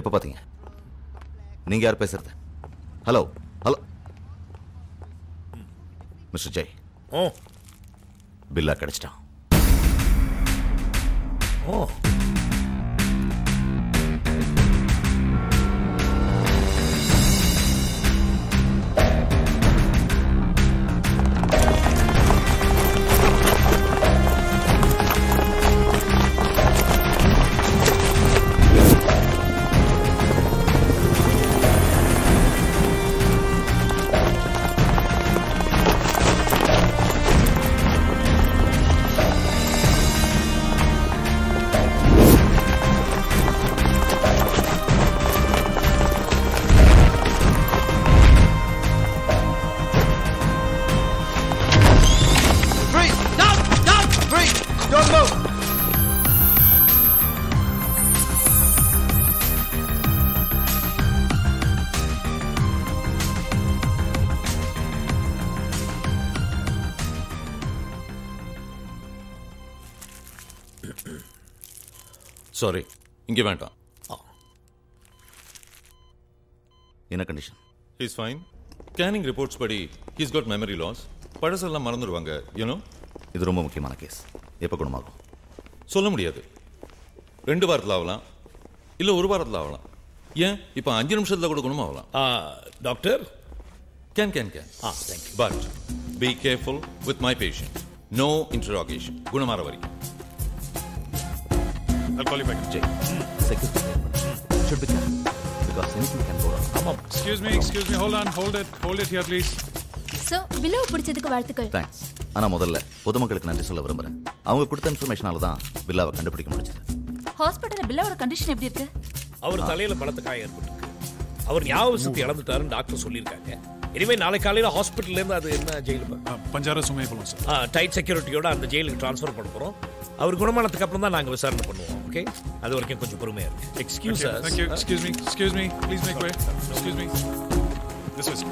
எப்போ பார்த்தீங்க நீங்க யார் பேசுறது ஹலோ ஹலோ மிஸ்டர் ஜெய் ஓ பில்லா கிடைச்சிட்டான் ஓ Freeze! Down! Down! Freeze! Don't move! Sorry இங்கே வேண்டாம் என்ன condition is fine scanning reports படி ஹீஸ் காட் மெமரி லாஸ் பழசெல்லாம் மறந்துடுவாங்க யூனோ இது ரொம்ப முக்கியமான கேஸ் எப்போ குணமாகும் சொல்ல முடியாது ரெண்டு வாரத்தில் ஆகலாம் இல்லை ஒரு வாரத்தில் ஆகலாம் ஏன் இப்போ அஞ்சு நிமிஷத்தில் கூட குணமாகலாம் டாக்டர் கேன் கேன் கேன் ஆ thank you but be careful with my patient no interrogation குணமாற வரைக்கும் I'll call you back. Jai security should be careful because anything can go wrong ஆமாம் Excuse me, excuse me. Hold on, hold it. Hold it here, please. So பில்லோவை பிடிச்சதுக்கு வாழ்த்துக்கள் thanks ஆனா முதல்ல பொதுமக்களுக்கு நன்றி சொல்ல விரும்புறேன் அவங்க கொடுத்த இன்ஃபர்மேஷனால தான் பில்லாவை கண்டுபிடிக்க முடிஞ்சது ஹாஸ்பிட்டல்ல பில்லாவோட கண்டிஷன் எப்படி இருக்கு அவர் தலையில பலத்த காயம் ஏற்பட்டிருக்கு அவர் ஞாபக சக்தி இழந்துட்டாருன்னு டாக்டர் சொல்லியிருக்காங்க இனிமே நாளை காலையில ஹாஸ்பிட்டல்ல இருந்து அது என்ன ஜெயிலுக்கு Uh, Banjara Sumaipulam, sir. Tight செக்யூரிட்டியோட அந்த ஜெயிலுக்கு ட்ரான்ஸ்ஃபர் பண்ண போறோம் அவர் குணமானதுக்கு அப்புறம் தான் நாங்க விசாரணை பண்ணுவோம் ஓகே அது வரைக்கும் கொஞ்சம் பொறுமையா இருக்கு excuse Okay, thank you. Excuse me, excuse me. Please make way. Excuse me. This way. sir.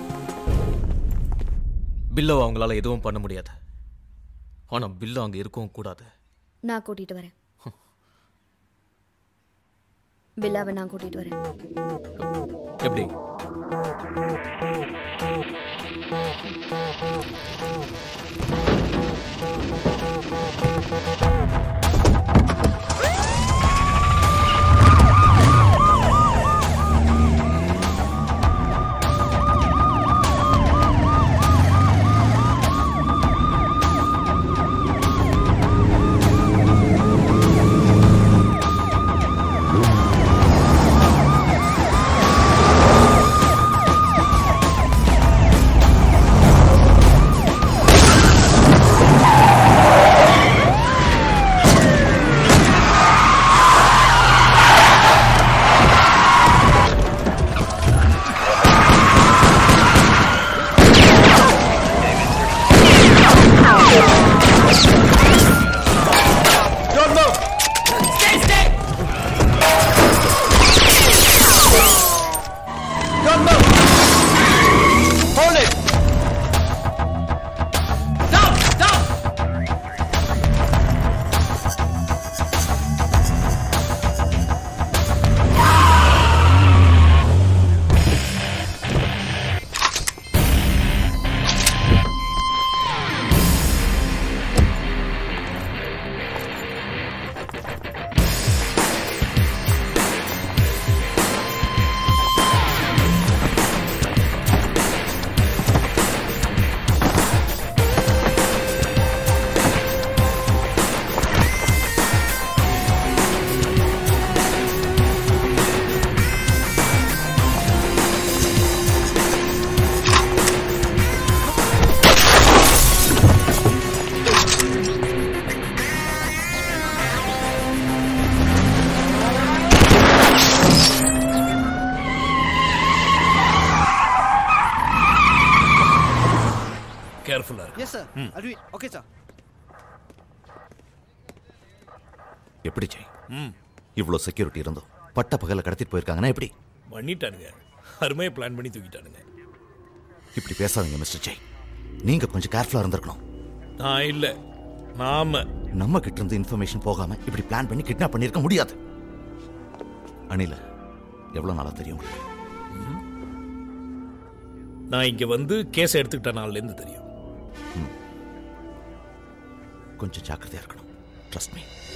Billo அவங்களால எதுவும் பண்ண முடியாது ஆனா பில்லோ அங்க இருக்கவும் கூடாது நான் கூட்டிட்டு வரேன் பில்லாவை நான் கூட்டிட்டு வரேன் எப்படி Don't move! Stay, stay! Don't move! Hold it! Down! Down! கேர்ஃபுல்லா இருக்கு Yes, sir. I'll do it. Okay, sir. எப்படி ஜெய் இவ்வளோ செக்யூரிட்டி இருந்தோம் பட்ட பகல கடத்திட்டு போயிருக்காங்கன்னா எப்படி பண்ணிட்டானுங்க அருமையை பிளான் பண்ணி தூக்கிட்டானுங்க இப்படி பேசாதீங்க மிஸ்டர் ஜெய் நீங்க கொஞ்சம் கேர்ஃபுல்லா இருந்திருக்கணும் நான் இல்ல நாம நம்ம கிட்ட இருந்து இன்ஃபர்மேஷன் போகாம இப்படி பிளான் பண்ணி கிட்னாப் பண்ணிருக்க முடியாது அனில எவ்வளோ நாளாக தெரியும் உங்களுக்கு நான் இங்க வந்து கேஸை எடுத்துக்கிட்ட நாள்ல இருந்து தெரியும் கொஞ்சம் ஜாக்கிரதையாக இருக்கணும் ட்ரஸ்ட் மீ